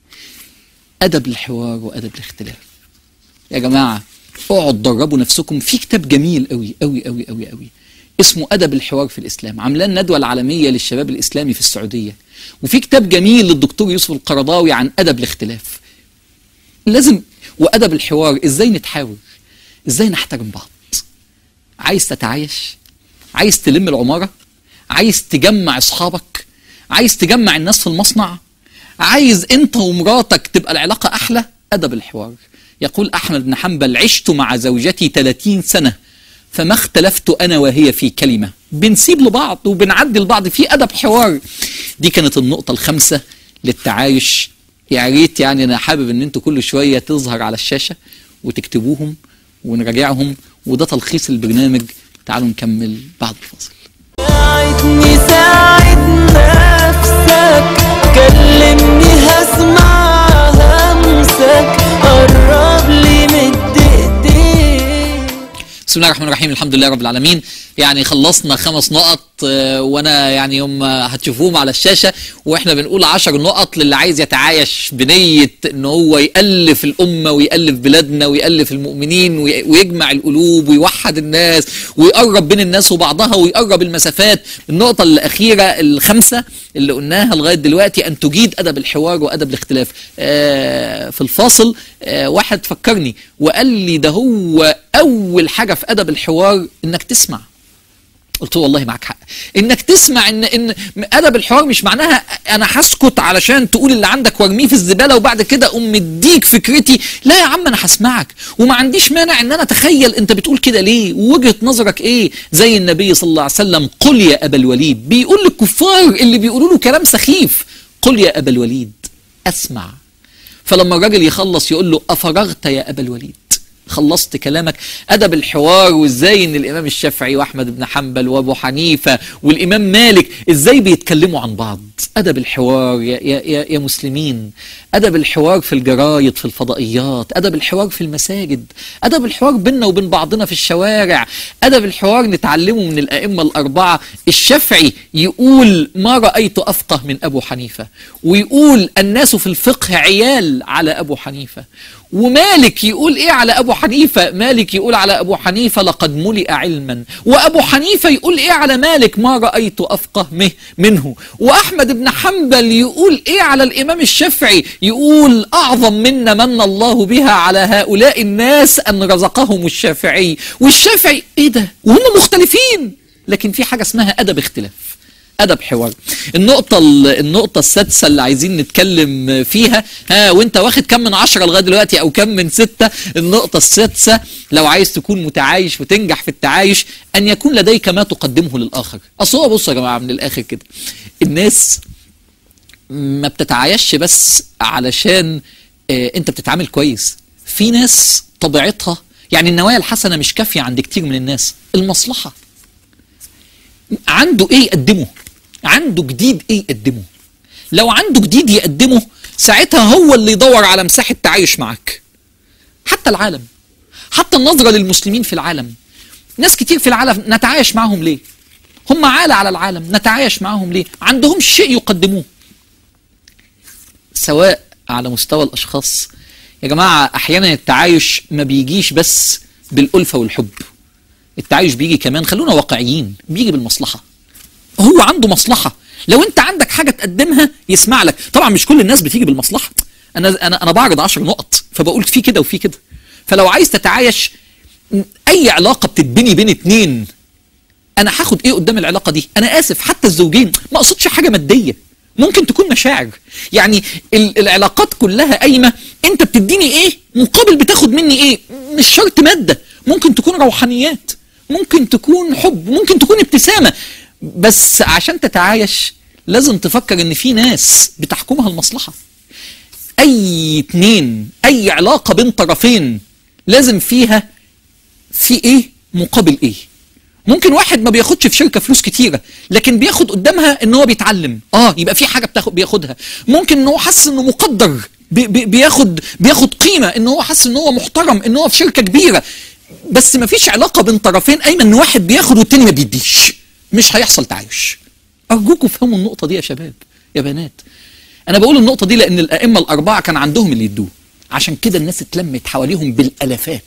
أدب الحوار وأدب الاختلاف يا جماعة اقعد دربوا نفسكم في كتاب جميل قوي قوي قوي قوي قوي اسمه أدب الحوار في الإسلام عاملاه الندوة العالمية للشباب الإسلامي في السعودية وفي كتاب جميل للدكتور يوسف القرضاوي عن أدب الاختلاف لازم وأدب الحوار إزاي نتحاور إزاي نحترم بعض عايز تتعايش عايز تلم العمارة عايز تجمع أصحابك عايز تجمع الناس في المصنع عايز أنت ومراتك تبقى العلاقة أحلى أدب الحوار يقول أحمد بن حنبل عشت مع زوجتي 30 سنة فما اختلفت أنا وهي في كلمة بنسيب لبعض وبنعدي لبعض في أدب حوار دي كانت النقطة الخامسة للتعايش يا ريت يعني أنا حابب إن أنتوا كل شوية تظهر على الشاشة وتكتبوهم ونراجعهم وده تلخيص البرنامج تعالوا نكمل بعد الفاصل ساعدني ساعد نفسك كلمني هسمع همسك قرب لي مد ايديك بسم الله الرحمن الرحيم الحمد لله رب العالمين يعني خلصنا خمس نقط آه، وانا يعني هم هتشوفوهم على الشاشه واحنا بنقول عشر نقط للي عايز يتعايش بنيه ان هو يالف الامه ويالف بلادنا ويالف المؤمنين وي- ويجمع القلوب ويوحد الناس ويقرب بين الناس وبعضها ويقرب المسافات النقطه الاخيره الخامسه اللي قلناها لغايه دلوقتي ان تجيد ادب الحوار وادب الاختلاف آه، في الفاصل آه، واحد فكرني وقال لي ده هو اول حاجه في ادب الحوار انك تسمع قلت له والله معك حق انك تسمع ان ان ادب الحوار مش معناها انا هسكت علشان تقول اللي عندك وارميه في الزباله وبعد كده اقوم مديك فكرتي لا يا عم انا هسمعك وما عنديش مانع ان انا اتخيل انت بتقول كده ليه ووجهه نظرك ايه زي النبي صلى الله عليه وسلم قل يا ابا الوليد بيقول للكفار اللي بيقولوا له كلام سخيف قل يا ابا الوليد اسمع فلما الراجل يخلص يقول له افرغت يا ابا الوليد خلصت كلامك ادب الحوار وازاي ان الامام الشافعي واحمد بن حنبل وابو حنيفه والامام مالك ازاي بيتكلموا عن بعض ادب الحوار يا, يا, يا, يا مسلمين ادب الحوار في الجرايد في الفضائيات ادب الحوار في المساجد ادب الحوار بيننا وبين بعضنا في الشوارع ادب الحوار نتعلمه من الائمه الاربعه الشافعي يقول ما رايت افقه من ابو حنيفه ويقول الناس في الفقه عيال على ابو حنيفه ومالك يقول ايه على ابو حنيفه مالك يقول على ابو حنيفه لقد ملئ علما وابو حنيفه يقول ايه على مالك ما رايت افقه مه منه واحمد بن حنبل يقول ايه على الامام الشافعي يقول اعظم منا من الله بها على هؤلاء الناس ان رزقهم الشافعي والشافعي ايه ده وهم مختلفين لكن في حاجه اسمها ادب اختلاف ادب حوار النقطة النقطة السادسة اللي عايزين نتكلم فيها ها وانت واخد كم من عشرة لغاية دلوقتي او كم من ستة النقطة السادسة لو عايز تكون متعايش وتنجح في التعايش ان يكون لديك ما تقدمه للاخر اصل هو بصوا يا جماعة من الاخر كده الناس ما بتتعايش بس علشان آه انت بتتعامل كويس في ناس طبيعتها يعني النوايا الحسنة مش كافية عند كتير من الناس المصلحة عنده ايه يقدمه عنده جديد ايه يقدمه لو عنده جديد يقدمه ساعتها هو اللي يدور على مساحة تعايش معك حتى العالم حتى النظرة للمسلمين في العالم ناس كتير في العالم نتعايش معهم ليه هم عالة على العالم نتعايش معهم ليه عندهم شيء يقدموه سواء على مستوى الأشخاص يا جماعة أحيانا التعايش ما بيجيش بس بالألفة والحب التعايش بيجي كمان خلونا واقعيين بيجي بالمصلحة هو عنده مصلحة لو انت عندك حاجة تقدمها يسمع لك طبعا مش كل الناس بتيجي بالمصلحة انا انا انا بعرض 10 نقط فبقول في كده وفي كده فلو عايز تتعايش اي علاقة بتتبني بين اتنين انا هاخد ايه قدام العلاقة دي انا اسف حتى الزوجين ما اقصدش حاجة مادية ممكن تكون مشاعر يعني ال- العلاقات كلها قايمة انت بتديني ايه مقابل بتاخد مني ايه مش شرط مادة ممكن تكون روحانيات ممكن تكون حب ممكن تكون ابتسامة بس عشان تتعايش لازم تفكر ان في ناس بتحكمها المصلحة اي اتنين اي علاقة بين طرفين لازم فيها في ايه مقابل ايه ممكن واحد ما بياخدش في شركه فلوس كتيره لكن بياخد قدامها ان هو بيتعلم اه يبقى في حاجه بتاخد بياخدها ممكن ان هو حاسس انه مقدر بي بي بياخد بياخد قيمه ان هو حاسس ان هو محترم ان هو في شركه كبيره بس ما فيش علاقه بين طرفين ايمن ان واحد بياخد والتاني ما بيديش مش هيحصل تعايش ارجوكم فهموا النقطه دي يا شباب يا بنات انا بقول النقطه دي لان الائمه الاربعه كان عندهم اللي يدوه عشان كده الناس اتلمت حواليهم بالالافات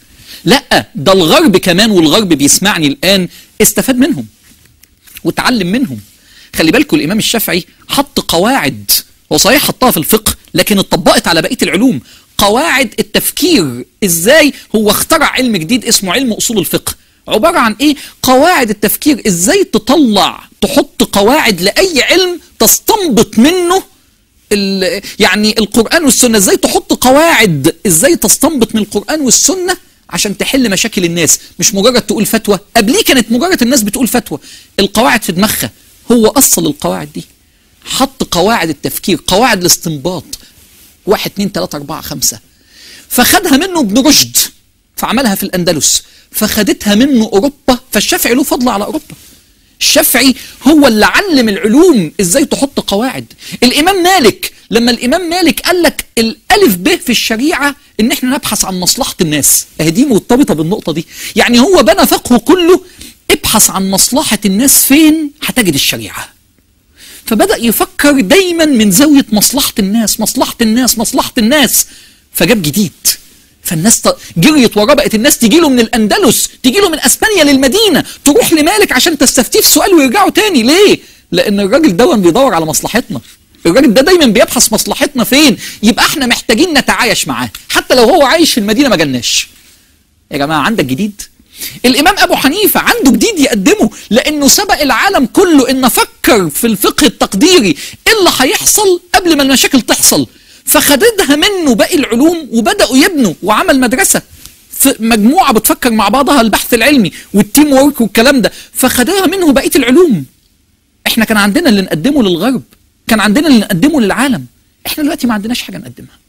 لا ده الغرب كمان والغرب بيسمعني الان استفاد منهم وتعلم منهم خلي بالكم الامام الشافعي حط قواعد هو صحيح حطها في الفقه لكن اتطبقت على بقيه العلوم قواعد التفكير ازاي هو اخترع علم جديد اسمه علم اصول الفقه عباره عن ايه قواعد التفكير ازاي تطلع تحط قواعد لاي علم تستنبط منه ال- يعني القرآن والسنة ازاي تحط قواعد ازاي تستنبط من القرآن والسنة عشان تحل مشاكل الناس مش مجرد تقول فتوى قبليه كانت مجرد الناس بتقول فتوى القواعد في دماغها هو أصل القواعد دي حط قواعد التفكير قواعد الاستنباط واحد اتنين تلاتة أربعة خمسة فخدها منه ابن رشد فعملها في الأندلس فخدتها منه أوروبا فالشافعي له فضل على أوروبا الشافعي هو اللي علم العلوم ازاي تحط قواعد الامام مالك لما الامام مالك قال لك الالف ب في الشريعه ان احنا نبحث عن مصلحه الناس اهي دي مرتبطه بالنقطه دي يعني هو بنى فقهه كله ابحث عن مصلحه الناس فين هتجد الشريعه فبدا يفكر دايما من زاويه مصلحه الناس مصلحه الناس مصلحه الناس فجاب جديد فالناس ط- جريت وراه بقت الناس تجي له من الاندلس تجي له من اسبانيا للمدينه تروح لمالك عشان تستفتيه في سؤال ويرجعوا تاني ليه؟ لان الراجل ده بيدور على مصلحتنا الراجل ده دايما بيبحث مصلحتنا فين يبقى احنا محتاجين نتعايش معاه حتى لو هو عايش في المدينه ما جالناش يا جماعه عندك جديد الامام ابو حنيفه عنده جديد يقدمه لانه سبق العالم كله ان فكر في الفقه التقديري ايه اللي هيحصل قبل ما المشاكل تحصل فخددها منه باقي العلوم وبداوا يبنوا وعمل مدرسه في مجموعه بتفكر مع بعضها البحث العلمي والتيم وورك والكلام ده فخدها منه بقيه العلوم احنا كان عندنا اللي نقدمه للغرب كان عندنا اللي نقدمه للعالم احنا دلوقتي ما عندناش حاجه نقدمها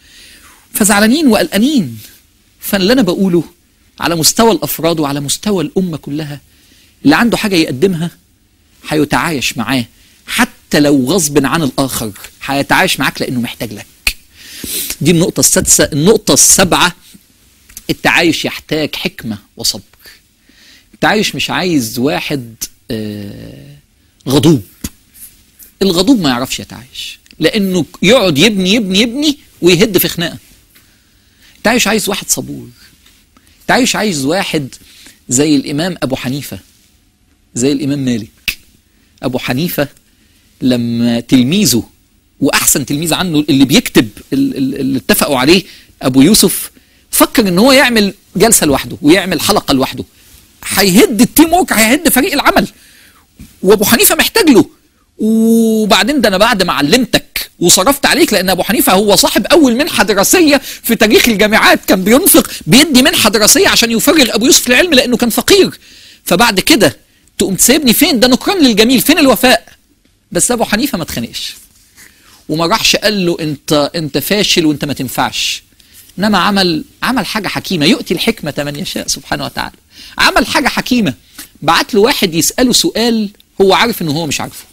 فزعلانين وقلقانين فاللي انا بقوله على مستوى الافراد وعلى مستوى الامه كلها اللي عنده حاجه يقدمها هيتعايش معاه حتى لو غصب عن الاخر هيتعايش معاك لانه محتاج لك دي النقطه السادسه النقطه السابعه التعايش يحتاج حكمه وصبر التعايش مش عايز واحد آه غضوب الغضوب ما يعرفش يتعايش لانه يقعد يبني يبني يبني ويهد في خناقه التعايش عايز واحد صبور التعايش عايز واحد زي الامام ابو حنيفه زي الامام مالك ابو حنيفه لما تلميذه واحسن تلميذ عنه اللي بيكتب ال- ال- اللي اتفقوا عليه ابو يوسف فكر ان هو يعمل جلسه لوحده ويعمل حلقه لوحده هيهد التيم ورك هيهد فريق العمل وابو حنيفه محتاج له وبعدين ده انا بعد ما علمتك وصرفت عليك لان ابو حنيفه هو صاحب اول منحه دراسيه في تاريخ الجامعات كان بينفق بيدي منحه دراسيه عشان يفرغ ابو يوسف العلم لانه كان فقير فبعد كده تقوم تسيبني فين ده نكران للجميل فين الوفاء بس ابو حنيفه ما اتخانقش وما راحش قال له انت انت فاشل وانت ما تنفعش انما عمل عمل حاجه حكيمه يؤتي الحكمه من يشاء سبحانه وتعالى عمل حاجه حكيمه بعت له واحد يساله سؤال هو عارف ان هو مش عارفه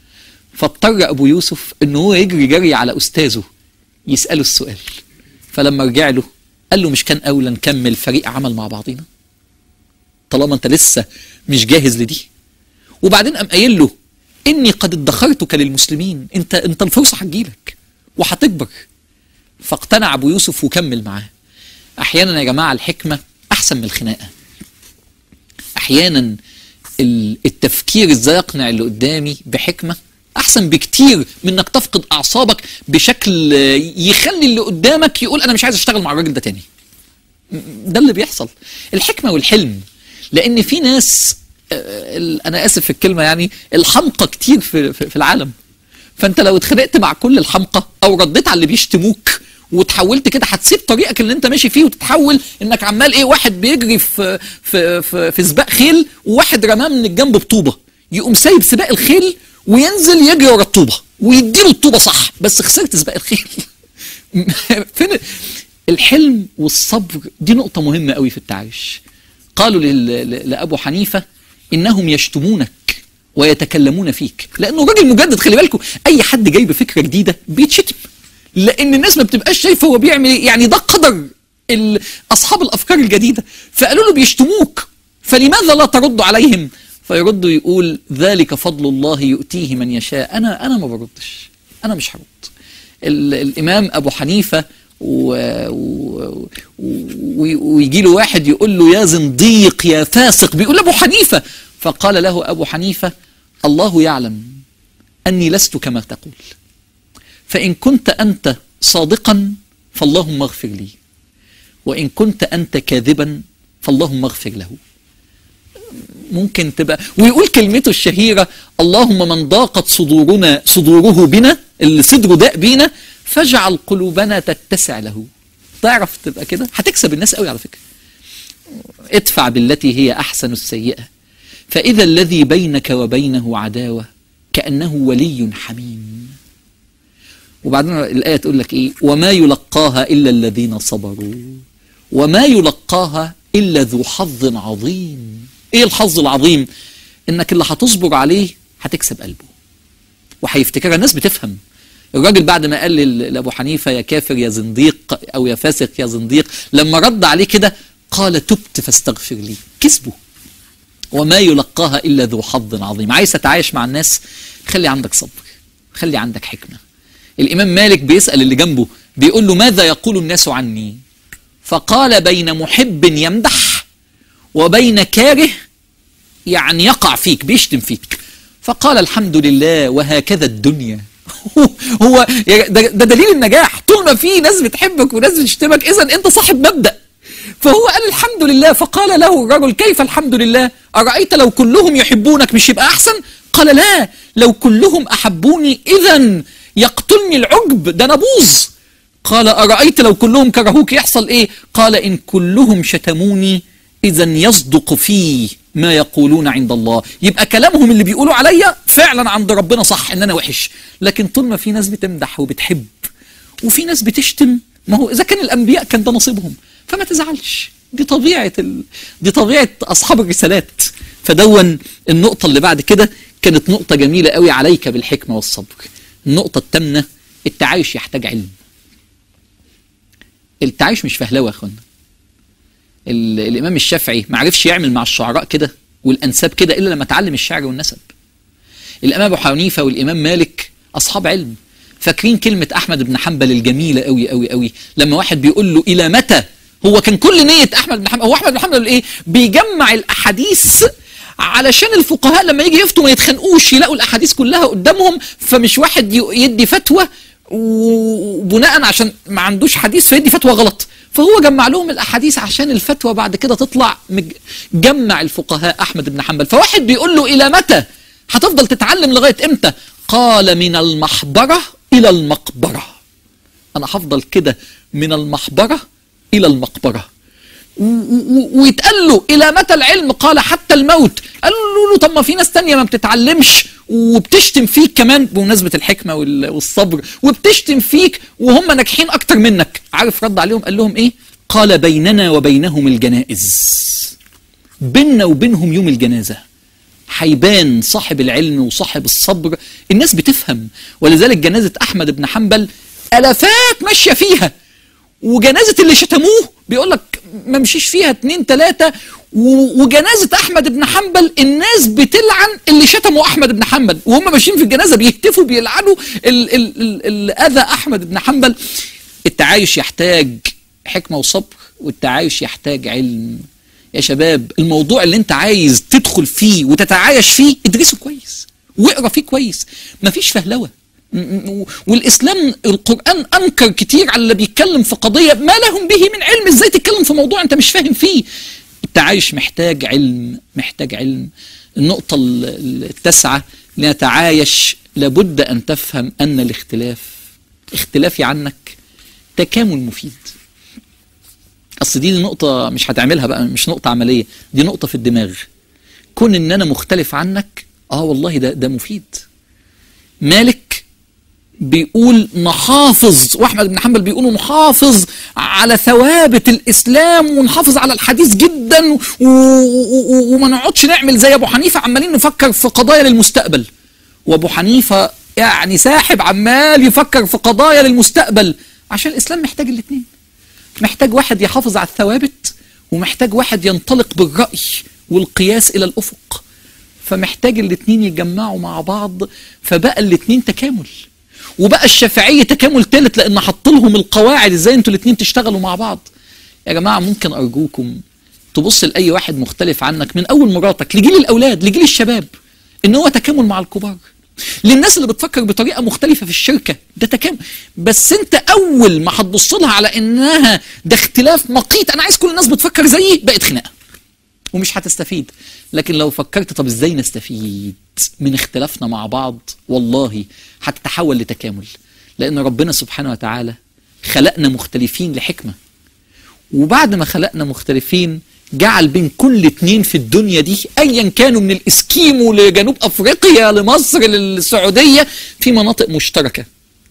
فاضطر ابو يوسف ان هو يجري جري على استاذه يساله السؤال فلما رجع له قال له مش كان اولى نكمل فريق عمل مع بعضينا طالما انت لسه مش جاهز لدي وبعدين قام قايل له اني قد ادخرتك للمسلمين انت انت الفرصه هتجيلك وهتكبر فاقتنع ابو يوسف وكمل معاه احيانا يا جماعه الحكمه احسن من الخناقه احيانا ال- التفكير ازاي اقنع اللي قدامي بحكمه احسن بكتير من انك تفقد اعصابك بشكل آه، يخلي اللي قدامك يقول انا مش عايز اشتغل مع الراجل ده تاني ده اللي بيحصل الحكمه والحلم لان في ناس آه، ال- انا اسف في الكلمه يعني الحمقى كتير في في في العالم فانت لو اتخانقت مع كل الحمقى او رديت على اللي بيشتموك وتحولت كده هتسيب طريقك اللي انت ماشي فيه وتتحول انك عمال ايه واحد بيجري في في في, في سباق خيل وواحد رماه من الجنب بطوبه يقوم سايب سباق الخيل وينزل يجري ورا الطوبه ويديله الطوبه صح بس خسرت سباق الخيل فين الحلم والصبر دي نقطة مهمة قوي في التعايش قالوا لل- ل- لأبو حنيفة إنهم يشتمونك ويتكلمون فيك لأنه راجل مجدد خلي بالكم أي حد جاي بفكرة جديدة بيتشتم لأن الناس ما بتبقاش شايفة هو بيعمل إيه يعني ده قدر ال- أصحاب الأفكار الجديدة فقالوا له بيشتموك فلماذا لا ترد عليهم فيرد يقول ذلك فضل الله يؤتيه من يشاء أنا أنا ما بردش أنا مش هرد ال- الامام ابو حنيفه و... و... و... ويجي له واحد يقول له يا زنديق يا فاسق بيقول ابو حنيفه فقال له ابو حنيفه الله يعلم اني لست كما تقول فان كنت انت صادقا فاللهم اغفر لي وان كنت انت كاذبا فاللهم اغفر له ممكن تبقى ويقول كلمته الشهيرة اللهم من ضاقت صدورنا صدوره بنا اللي صدره ضاق بينا فاجعل قلوبنا تتسع له تعرف تبقى كده هتكسب الناس قوي على فكرة ادفع بالتي هي أحسن السيئة فإذا الذي بينك وبينه عداوة كأنه ولي حميم وبعدين الآية تقول لك إيه وما يلقاها إلا الذين صبروا وما يلقاها إلا ذو حظ عظيم إيه الحظ العظيم إنك اللي هتصبر عليه هتكسب قلبه وهيفتكرها الناس بتفهم الراجل بعد ما قال لل- لأبو حنيفة يا كافر يا زنديق أو يا فاسق يا زنديق لما رد عليه كده قال تبت فاستغفر لي كسبه وما يلقاها إلا ذو حظ عظيم عايز تتعايش مع الناس خلي عندك صبر خلي عندك حكمة الإمام مالك بيسأل اللي جنبه بيقول له ماذا يقول الناس عني فقال بين محب يمدح وبين كاره يعني يقع فيك بيشتم فيك فقال الحمد لله وهكذا الدنيا هو ده, ده دليل النجاح طول ما في ناس بتحبك وناس بتشتمك اذا انت صاحب مبدأ فهو قال الحمد لله فقال له الرجل كيف الحمد لله أرأيت لو كلهم يحبونك مش يبقى أحسن قال لا لو كلهم أحبوني إذا يقتلني العجب ده أنا بوظ قال أرأيت لو كلهم كرهوك يحصل إيه قال إن كلهم شتموني إذا يصدق في ما يقولون عند الله يبقى كلامهم اللي بيقولوا عليا فعلا عند ربنا صح إن أنا وحش لكن طول ما في ناس بتمدح وبتحب وفي ناس بتشتم ما هو إذا كان الأنبياء كان ده نصيبهم فما تزعلش دي طبيعة ال... دي طبيعة أصحاب الرسالات فدون النقطة اللي بعد كده كانت نقطة جميلة قوي عليك بالحكمة والصبر النقطة الثامنة التعايش يحتاج علم التعايش مش فهلوة يا اخوانا ال- الامام الشافعي ما عرفش يعمل مع الشعراء كده والانساب كده الا لما اتعلم الشعر والنسب الامام ابو حنيفه والامام مالك اصحاب علم فاكرين كلمه احمد بن حنبل الجميله قوي قوي قوي لما واحد بيقول له الى متى هو كان كل نيه احمد بن حنبل هو احمد بن حنبل ايه بيجمع الاحاديث علشان الفقهاء لما يجي يفتوا ما يتخانقوش يلاقوا الاحاديث كلها قدامهم فمش واحد ي- يدي فتوى وبناء عشان ما عندوش حديث فيدي فتوى غلط فهو جمع لهم الاحاديث عشان الفتوى بعد كده تطلع مج- جمع الفقهاء احمد بن حنبل فواحد بيقول له الى متى هتفضل تتعلم لغايه امتى قال من المحبره الى المقبره انا هفضل كده من المحبره الى المقبره و- و- ويتقال له الى متى العلم قال حتى الموت قالوا له طب ما في ناس تانية ما بتتعلمش وبتشتم فيك كمان بمناسبة الحكمة وال- والصبر وبتشتم فيك وهم ناجحين اكتر منك عارف رد عليهم قال لهم ايه قال بيننا وبينهم الجنائز بيننا وبينهم يوم الجنازة هيبان صاحب العلم وصاحب الصبر الناس بتفهم ولذلك جنازة أحمد بن حنبل ألفات ماشية فيها وجنازة اللي شتموه بيقول لك ما مشيش فيها اتنين تلاتة و- وجنازة أحمد بن حنبل الناس بتلعن اللي شتموا أحمد بن حنبل وهم ماشيين في الجنازة بيهتفوا بيلعنوا ال- ال- ال- اللي أذى أحمد بن حنبل التعايش يحتاج حكمة وصبر والتعايش يحتاج علم يا شباب الموضوع اللي انت عايز تدخل فيه وتتعايش فيه ادرسه كويس واقرا فيه كويس مفيش فهلوه م- م- والاسلام القران انكر كتير على اللي بيتكلم في قضيه ما لهم به من علم ازاي تتكلم في موضوع انت مش فاهم فيه التعايش محتاج علم محتاج علم النقطه ال- ال- التاسعه لنتعايش لابد ان تفهم ان الاختلاف اختلافي عنك تكامل مفيد اصل دي نقطة مش هتعملها بقى مش نقطة عملية دي نقطة في الدماغ كون ان انا مختلف عنك اه والله ده ده مفيد مالك بيقول نحافظ واحمد بن حنبل بيقولوا نحافظ على ثوابت الاسلام ونحافظ على الحديث جدا و- و- و- وما نقعدش نعمل زي ابو حنيفه عمالين نفكر في قضايا للمستقبل وابو حنيفه يعني ساحب عمال يفكر في قضايا للمستقبل عشان الاسلام محتاج الاثنين محتاج واحد يحافظ على الثوابت ومحتاج واحد ينطلق بالرأي والقياس إلى الأفق فمحتاج الاتنين يتجمعوا مع بعض فبقى الاتنين تكامل وبقى الشافعية تكامل تالت لأن حط لهم القواعد ازاي انتوا الاتنين تشتغلوا مع بعض يا جماعة ممكن أرجوكم تبص لأي واحد مختلف عنك من أول مراتك لجيل الأولاد لجيل الشباب إن هو تكامل مع الكبار للناس اللي بتفكر بطريقه مختلفه في الشركه ده تكامل بس انت اول ما هتبص لها على انها ده اختلاف مقيت انا عايز كل الناس بتفكر زيي بقت خناقه ومش هتستفيد لكن لو فكرت طب ازاي نستفيد من اختلافنا مع بعض والله هتتحول لتكامل لان ربنا سبحانه وتعالى خلقنا مختلفين لحكمه وبعد ما خلقنا مختلفين جعل بين كل اتنين في الدنيا دي ايا كانوا من الاسكيمو لجنوب افريقيا لمصر للسعوديه في مناطق مشتركه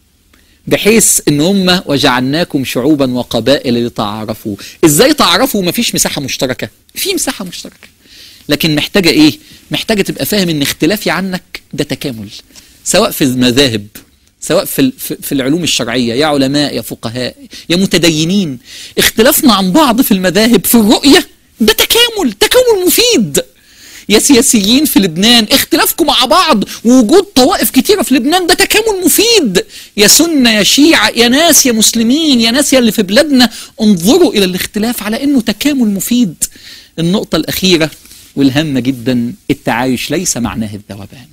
بحيث ان هم وجعلناكم شعوبا وقبائل لتعارفوا ازاي تعرفوا مفيش مساحه مشتركه في مساحه مشتركه لكن محتاجه ايه محتاجه تبقى فاهم ان اختلافي عنك ده تكامل سواء في المذاهب سواء في ال- في في العلوم الشرعيه يا علماء يا فقهاء يا متدينين اختلافنا عن بعض في المذاهب في الرؤيه ده تكامل تكامل مفيد يا سياسيين في لبنان اختلافكم مع بعض ووجود طوائف كتيرة في لبنان ده تكامل مفيد يا سنة يا شيعة يا ناس يا مسلمين يا ناس يا اللي في بلادنا انظروا إلى الاختلاف على أنه تكامل مفيد النقطة الأخيرة والهامة جدا التعايش ليس معناه الذوبان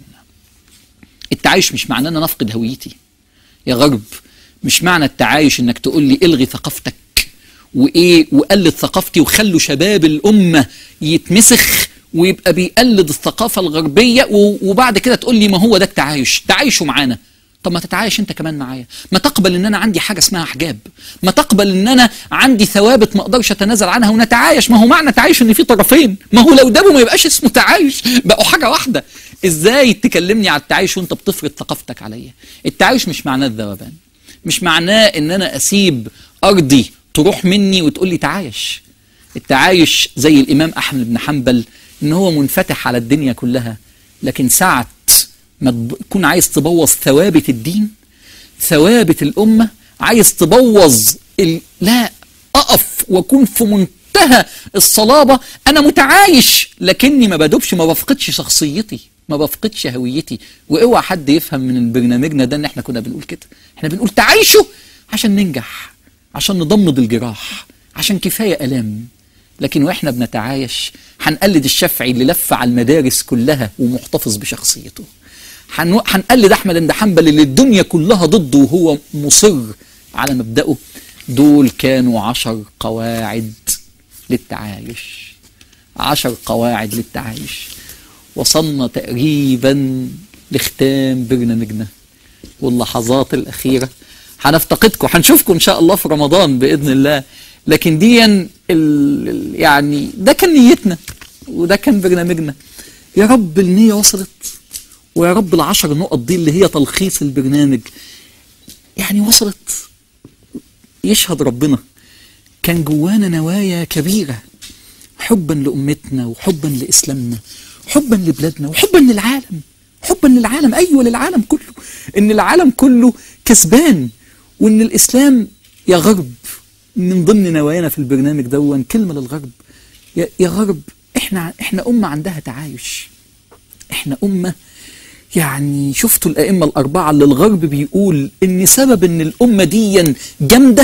التعايش مش معناه ان انا افقد هويتي يا غرب مش معنى التعايش انك تقول لي الغي ثقافتك وايه وقلد ثقافتي وخلوا شباب الامه يتمسخ ويبقى بيقلد الثقافه الغربيه و- وبعد كده تقول لي ما هو ده التعايش تعايشوا معانا طب ما تتعايش انت كمان معايا ما تقبل ان انا عندي حاجه اسمها حجاب ما تقبل ان انا عندي ثوابت ما اقدرش اتنازل عنها ونتعايش ما هو معنى تعايش ان في طرفين ما هو لو دابوا ما يبقاش اسمه تعايش بقوا حاجه واحده ازاي تكلمني على التعايش وانت بتفرض ثقافتك عليا التعايش مش معناه الذوبان مش معناه ان انا اسيب ارضي تروح مني وتقول لي تعايش التعايش زي الامام احمد بن حنبل ان هو منفتح على الدنيا كلها لكن ساعه ما تب- تكون عايز تبوظ ثوابت الدين ثوابت الامه عايز تبوظ ال... لا اقف واكون في منتهى الصلابه انا متعايش لكني ما بدوبش ما بفقدش شخصيتي ما بفقدش هويتي واوعى حد يفهم من برنامجنا ده ان احنا كنا بنقول كده احنا بنقول تعايشوا عشان ننجح عشان نضمد الجراح عشان كفايه الام لكن واحنا بنتعايش هنقلد الشافعي اللي لف على المدارس كلها ومحتفظ بشخصيته هنو- هنقلد احمد بن حنبل اللي الدنيا كلها ضده وهو مصر على مبدأه دول كانوا عشر قواعد للتعايش عشر قواعد للتعايش وصلنا تقريبا لختام برنامجنا واللحظات الأخيرة هنفتقدكم هنشوفكم إن شاء الله في رمضان بإذن الله لكن دي ال- ال- يعني ده كان نيتنا وده كان برنامجنا يا رب النية وصلت ويا رب العشر نقط دي اللي هي تلخيص البرنامج يعني وصلت يشهد ربنا كان جوانا نوايا كبيرة حبا لأمتنا وحبا لإسلامنا حبا لبلادنا وحبا للعالم حبا للعالم أيوة للعالم كله إن العالم كله كسبان وإن الإسلام يا غرب من ضمن نوايانا في البرنامج دون كلمة للغرب يا, يا غرب احنا احنا أمة عندها تعايش احنا أمة يعني شفتوا الأئمة الأربعة اللي الغرب بيقول إن سبب إن الأمة دي جامدة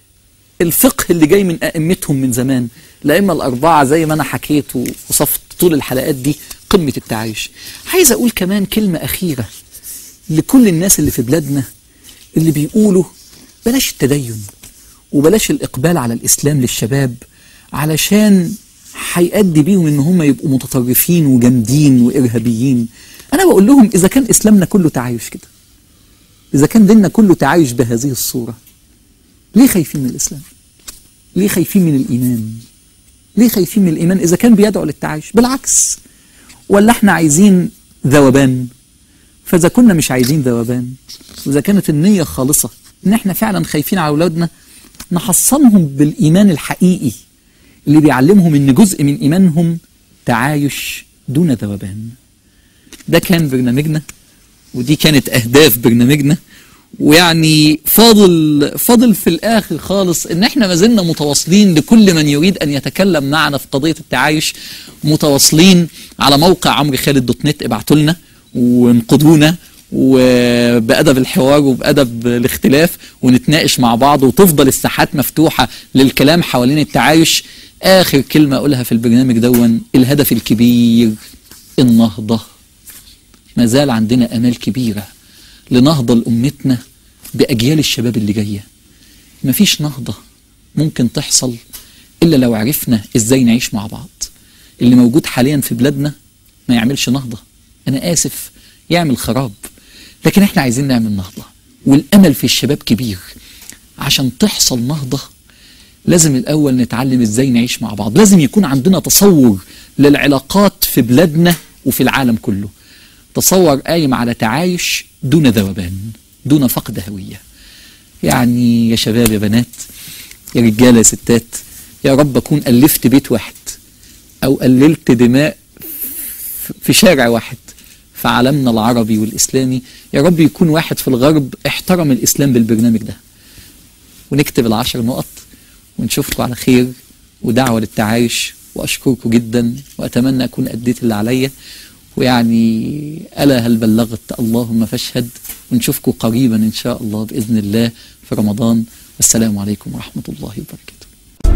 الفقه اللي جاي من أئمتهم من زمان الأئمة الأربعة زي ما أنا حكيت وصفت طول الحلقات دي قمة التعايش عايز أقول كمان كلمة أخيرة لكل الناس اللي في بلادنا اللي بيقولوا بلاش التدين وبلاش الإقبال على الإسلام للشباب علشان هيأدي بيهم إن هم يبقوا متطرفين وجامدين وإرهابيين أنا بقول لهم إذا كان إسلامنا كله تعايش كده إذا كان ديننا كله تعايش بهذه الصورة ليه خايفين من الإسلام؟ ليه خايفين من الإيمان؟ ليه خايفين من الإيمان إذا كان بيدعو للتعايش؟ بالعكس ولا إحنا عايزين ذوبان؟ فإذا كنا مش عايزين ذوبان وإذا كانت النية خالصة إن إحنا فعلا خايفين على أولادنا نحصنهم بالإيمان الحقيقي اللي بيعلمهم إن جزء من إيمانهم تعايش دون ذوبان ده كان برنامجنا ودي كانت أهداف برنامجنا ويعني فاضل فاضل في الاخر خالص ان احنا ما زلنا متواصلين لكل من يريد ان يتكلم معنا في قضيه التعايش متواصلين على موقع عمرو خالد دوت نت ابعتوا لنا وانقضونا وبأدب الحوار وبأدب الاختلاف ونتناقش مع بعض وتفضل الساحات مفتوحة للكلام حوالين التعايش آخر كلمة أقولها في البرنامج دون الهدف الكبير النهضة ما زال عندنا أمال كبيرة لنهضة لأمتنا بأجيال الشباب اللي جاية مفيش نهضة ممكن تحصل إلا لو عرفنا إزاي نعيش مع بعض اللي موجود حاليا في بلادنا ما يعملش نهضة أنا آسف يعمل خراب لكن احنا عايزين نعمل نهضة والأمل في الشباب كبير عشان تحصل نهضة لازم الأول نتعلم إزاي نعيش مع بعض لازم يكون عندنا تصور للعلاقات في بلادنا وفي العالم كله تصور قايم على تعايش دون ذوبان دون فقد هوية يعني يا شباب يا بنات يا رجالة يا ستات يا رب أكون ألفت بيت واحد أو قللت دماء في شارع واحد في عالمنا العربي والإسلامي يا رب يكون واحد في الغرب احترم الإسلام بالبرنامج ده ونكتب العشر نقط ونشوفكم على خير ودعوة للتعايش وأشكركم جدا وأتمنى أكون أديت اللي عليا ويعني ألا هل بلغت اللهم فاشهد ونشوفكم قريبا إن شاء الله بإذن الله في رمضان والسلام عليكم ورحمة الله وبركاته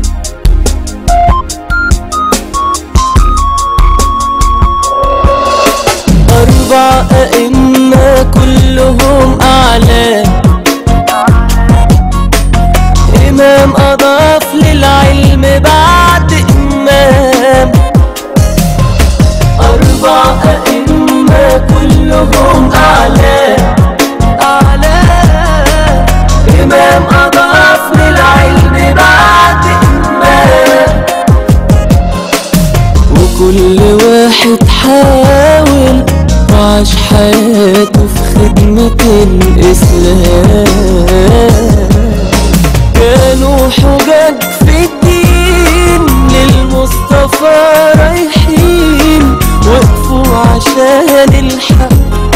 أربع أئمة كلهم أعلام إمام أضاف للعلم بعد إمام أربع أئمة كلهم أعلام أعلام إمام أضاف للعلم بعد إمام وكل واحد حاول وعاش حياته في خدمة الإسلام كانوا حجاج في الدين للمصطفى رايحين وقفوا عشان الحق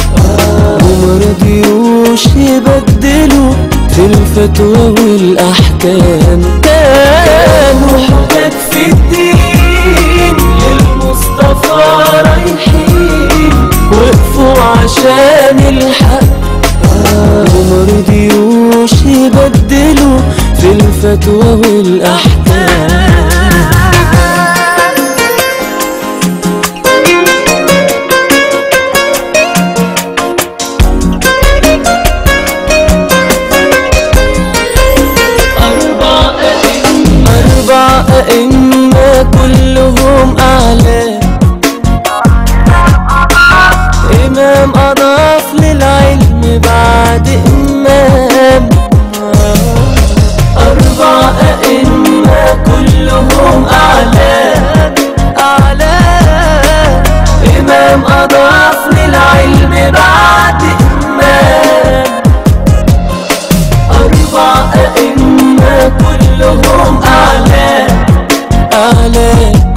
ومرضيوش يبدلوا في الفتوى والأحكام كانوا حجاج في الدين للمصطفى رايحين وقفوا عشان الحق ومرضيوش يبدلوا في الفتوى والأحكام أربع أئمة أربع أئمة كلهم أعلام إمام أضاف للعلم بعد إمام أربع أئمة كلهم أعلام أعلام إمام أضاف للعلم بعد إمام أربع أئمة كلهم أعلام أعلام